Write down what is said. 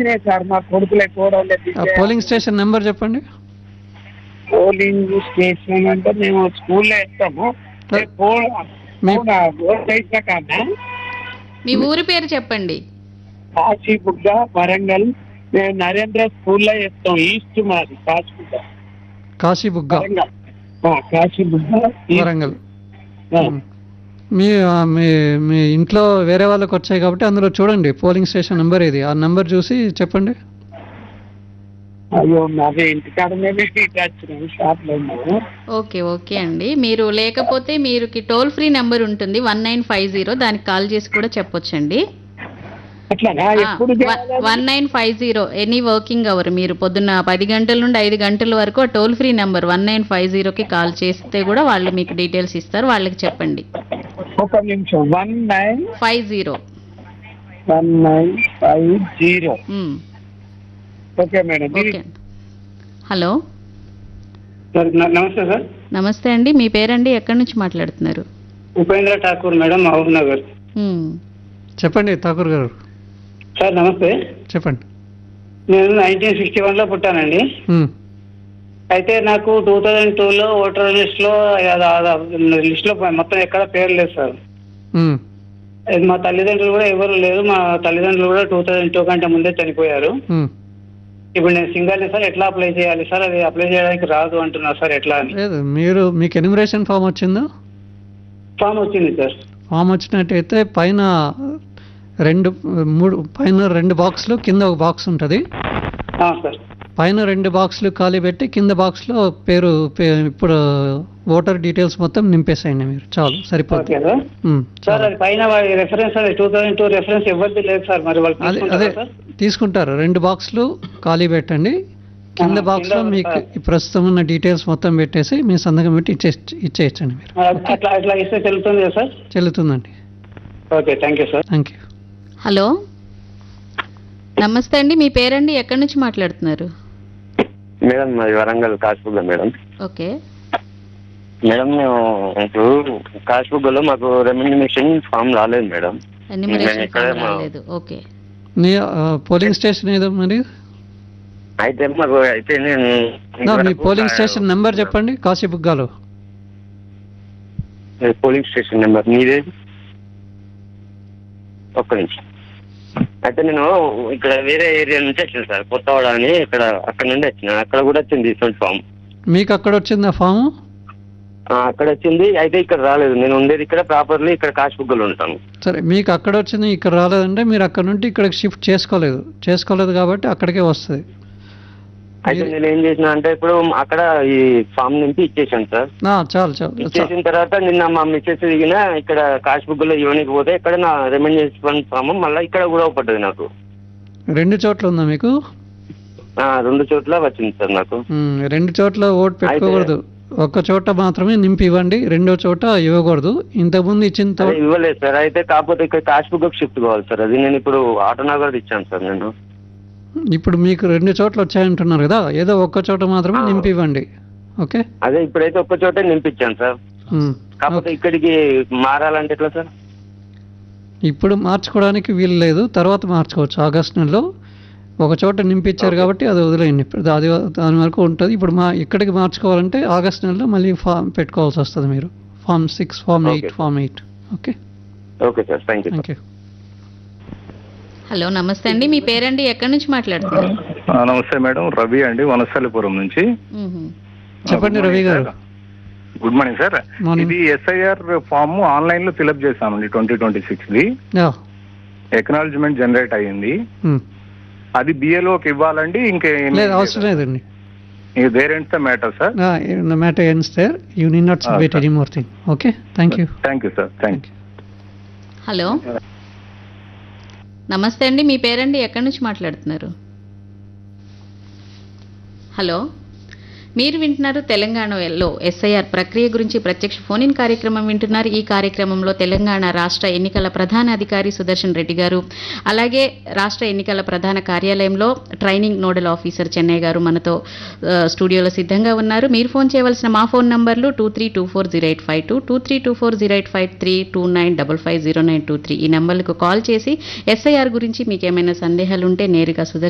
వచ్చినాయి సార్ మా కొడుకులే కోడలే ఆ పోలింగ్ స్టేషన్ నెంబర్ చెప్పండి పోలింగ్ స్టేషన్ అంటే మేము స్కూల్లో ఇస్తాము సార్, మీ- ఓట్ వేసాకన్నా మీ ఊరి పేరు చెప్పండి కాశీబుగ్గ వరంగల్ మేము నరేంద్ర స్కూల్లో ఇస్తాం ఈస్ట్ మాది కాశీబుగ్గ కాశీబుగ్గ వరంగల్ ఆ, కాశీబుగ్గ ఈస్ట్. వరంగల్ ఆ, మీ ఆ, మీ మీ ఇంట్లో వేరే వాళ్ళకి వచ్చాయి కాబట్టి అందులో చూడండి పోలింగ్ స్టేషన్ నెంబర్ ఇది ఆ నెంబర్ చూసి చెప్పండి అయ్యో మాది ఇంటికాడనే పెట్టి ఇటు వచ్చినాం షాప్లో ఉన్నాము ఓకే ఓకే అండి మీరు లేకపోతే మీరు టోల్ ఫ్రీ నెంబర్ ఉంటుంది వన్ నైన్ ఫైవ్ జీరో దానికి కాల్ చేసి కూడా చెప్పొచ్చండి అట్లానా ఎప్పుడు చేయాలి? One nine five zero any working hour మీరు పొద్దున్న పది గంటల నుండి ఐదు గంటల వరకు toll free number one nine five జీరోకి కాల్ చేస్తే కూడా వాళ్ళు మీకు డీటెయిల్స్ ఇస్తారు వాళ్ళకి చెప్పండి ఒక నిమిషం one nine five zero one nine five zero okay madam okay hello sir న- నమస్తే సార్ నమస్తే అండి మీ పేరండి ఎక్కడి నుంచి మాట్లాడుతున్నారు ఉపేంద్ర ఠాకూర్ మేడం మహబూబ్ నగర్ మ్మ్. చెప్పండి ఠాకూర్ గారు సార్ నమస్తే చెప్పండి నేను నైన్టీన్ సిక్స్టీ వన్లో పుట్టానండి ఉమ్, అయితే నాకు టూ థౌజండ్ టూలో ఓటర్ లిస్ట్లో లిస్ట్లో మొత్తం ఎక్కడ పేరు లేదు సార్ ఉమ్, అది మా తల్లిదండ్రులు కూడా ఎవరు లేరు మా తల్లిదండ్రులు కూడా టూ థౌజండ్ టూ కంటే ముందే చనిపోయారు ఉమ్. ఇప్పుడు నేను సింగల్ సార్ ఎట్లా అప్లై చేయాలి సార్ అది అప్లై చేయడానికి రాదు అంటున్నారు సార్ ఎట్లా అని లేదు మీరు మీకు ఎనిమరేషన్ ఫామ్ వచ్చిందా ఫామ్ వచ్చింది సార్ ఫామ్ వచ్చినట్టయితే పైన రెండు మూడు పైన రెండు బాక్సులు కింద ఒక బాక్స్ ఉంటుంది ఆ, సార్ పైన రెండు బాక్సులు ఖాళీ పెట్టి కింద బాక్స్లో పేరు పే- ఇప్పుడు ఓటర్ డీటెయిల్స్ మొత్తం నింపేసేయండి మీరు చాలు సరిపోతుంది ఓకే సార్ ఉమ్, సార్ చాలు అది పైన రెఫరెన్స్ అది టూ థౌజండ్ టూ రెఫరెన్స్ ఎవరిది లేదు సార్ మరి వాళ్ళు అదే అదే తీసుకుంటారా సార్ తీసుకుంటారు రెండు బాక్సులు ఖాళీ పెట్టండి కింద ఆ, బాక్స్లో కింద మీకు ఆ. ఈ ప్రస్తుతం ఉన్న డీటెయిల్స్ మొత్తం పెట్టేసి మీ సంతకం పెట్టి ఇచ్చే ఇచ్చేయచ్చండి మీరు అట్లా అట్లా ఇస్తే తెలుస్తుంది కదా సార్ చెల్లుతుందండి okay thank you sir thank you hello నమస్తే అండి మీ పేరండి ఎక్కడి నుంచి మాట్లాడుతున్నారు మేడం మాది Warangal Kashibugga madam okay madam మేము ఇప్పుడు కాశ్బుగ్గలో మాకు రెమ్యూనిమేషన్ ఫామ్ రాలేదు మేడం ఎన్యూమరేషన్ నేను ఇక్కడే ఫామ్ మా- రాలేదు ఓకే నీ ఆ, పోలింగ్ స్టేషన్ ఏదో మరి అయితే మాకు అయితే నేను నా, మీ ఇంతవరకు పోలింగ్ ఆ- స్టేషన్ నెంబర్ చెప్పండి కాశీబుగ్గాలో ఏ పోలింగ్ స్టేషన్ నెంబర్ మీదే ఒక్క నిమిషం అయితే నేను ఇక్కడ వేరే ఏరియా నుంచి వచ్చాను సార్ కొత్తవాడ అని ఇక్కడ అక్కడ నుండి వచ్చిన అక్కడ కూడా వచ్చింది ఇటువంటి ఫామ్ మీకు అక్కడ వచ్చిందా ఫాము ఆ, అక్కడ వచ్చింది అయితే ఇక్కడ రాలేదు నేను ఉండేది ఇక్కడ ప్రాపర్లీ ఇక్కడ కాశ్బుగ్గలో ఉంటాను సరే మీకు అక్కడ వచ్చింది ఇక్కడ రాలేదంటే మీరు అక్కడ నుండి ఇక్కడికి షిఫ్ట్ చేసుకోలేదు చేసుకోలేదు కాబట్టి అక్కడికే వస్తుంది అయితే నేను ఏం చేసిన అంటే ఇప్పుడు అక్కడ ఈ ఫామ్ నింపి ఇచ్చేసాను సార్ ఆ, చాలు చాలు చా- ఇచ్చేసిన తర్వాత నిన్న మా మిస్సెస్ దిగిన ఇక్కడ కాష్ బుక్ లో ఇవ్వడానికి పోతే ఇక్కడ నా రెమెండేషన్ ఫామ్ మళ్ళీ ఇక్కడ కూడా పడ్డది నాకు రెండు చోట్ల ఉందా మీకు ఆ, రెండు చోట్ల వచ్చింది సార్ నాకు ఉమ్, రెండు చోట్ల ఓటు పెట్టుకోకూడదు ఒక్క చోట మాత్రమే నింపి ఇవ్వండి రెండో చోట ఇవ్వకూడదు ఇంతకుముందు ఇచ్చిన తో అదే ఇవ్వలేదు సార్ అయితే కాకపోతే ఇక్కడ కాష్ బుక్ షిఫ్ట్ కావాలి సార్ అది నేను ఇప్పుడు ఆటోనగర్ ఇచ్చాను సార్ నేను ఇప్పుడు మీకు రెండు చోట్ల వచ్చాయంటున్నారు కదా ఏదో ఒక్క చోట మాత్రమే ఆ. నింపి ఇవ్వండి ఓకే అదే ఇప్పుడైతే ఒక్క చోటే నింపించాను సార్ ఉమ్, కాకపోతే ఓకే. ఇక్కడికి మారాలంటే ఎట్లా సార్ ఇప్పుడు మార్చుకోవడానికి వీలు లేదు తర్వాత మార్చుకోవచ్చు ఆగస్ట్ నెలలో ఒక చోట నింపించారు ఓకే. కాబట్టి అది వదిలేయండి ఇప్పుడు అది దాని వరకు ఉంటుంది ఇప్పుడు మా ఇక్కడికి మార్చుకోవాలంటే ఆగస్ట్ నెలలో మళ్ళీ ఫామ్ పెట్టుకోవాల్సి వస్తుంది మీరు form six form okay. Eight form eight okay okay sir thank you thank you hello నమస్తే అండి మీ పేరండి ఎక్కడి నుంచి మాట్లాడుతున్నారు ఆ, నమస్తే మేడం రవి అండి వనస్థలిపురం నుంచి మ్మ్. చెప్పండి గుడ్ రవి మార్నింగ్ గారు sir. Good morning sir morning. ఇది ఎస్ఐఆర్ ఫామ్ ఆన్లైన్ లో ఫిల్అప్ చేశామండి twenty twenty six the uh acknowledgement generate అయ్యింది ఉమ్. అది బిఏలోకి ఇవ్వాలండి ఇంకా లేదు అవసరం లేదండి there ends the matter sir no matter ends there you need not Ah, submit sir. any more thing okay thank you thank you sir thank you hello నమస్తే అండి మీ పేరండి ఎక్కడి నుంచి మాట్లాడుతున్నారు హలో మీరు వింటున్నారు తెలంగాణలో ఎస్ఐఆర్ ప్రక్రియ గురించి ప్రత్యక్ష ఫోన్ ఇన్ కార్యక్రమం వింటున్నారు ఈ కార్యక్రమంలో తెలంగాణ రాష్ట్ర ఎన్నికల ప్రధాన అధికారి సుదర్శన్ రెడ్డి గారు అలాగే రాష్ట్ర ఎన్నికల ప్రధాన కార్యాలయంలో ట్రైనింగ్ నోడల్ ఆఫీసర్ చెన్నై గారు మనతో ఆ, స్టూడియోలో సిద్ధంగా ఉన్నారు మీరు ఫోన్ చేయవలసిన మా ఫోన్ నంబర్లు two three two four zero eight five two two three two four zero eight five three two nine double five zero nine two three ఈ నంబర్లకు కాల్ చేసి ఎస్ఐఆర్ గురించి మీకు ఏమైనా సందేహాలు ఉంటే నేరుగా సుదర్శన్